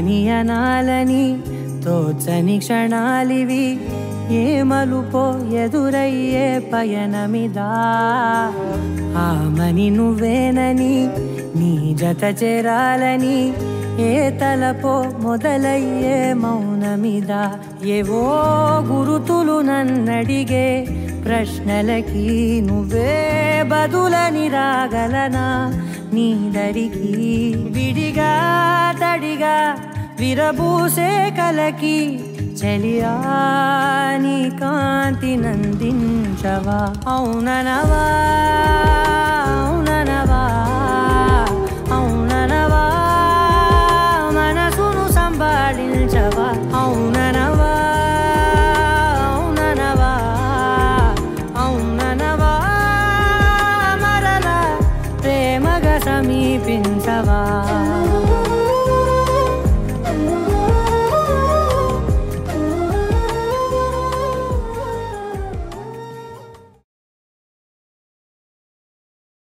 ఏమని అనాలని తోచని క్షణాలివి ఏ మలుపో ఎదురయ్యే పయనమిదా ఆమని నువ్వేనని నీ జత చేరాలని ఏ తలపో మొదలయ్యే మౌనమిదా ఏవో గురుతులు నన్నడిగే ప్రశ్నలకి నువ్వే బదులని రాగలనా నీ దరికి విడిగా తడిగా విరబూసే కలకి చెలియా నీ కాంతి నందించవా అవుననవా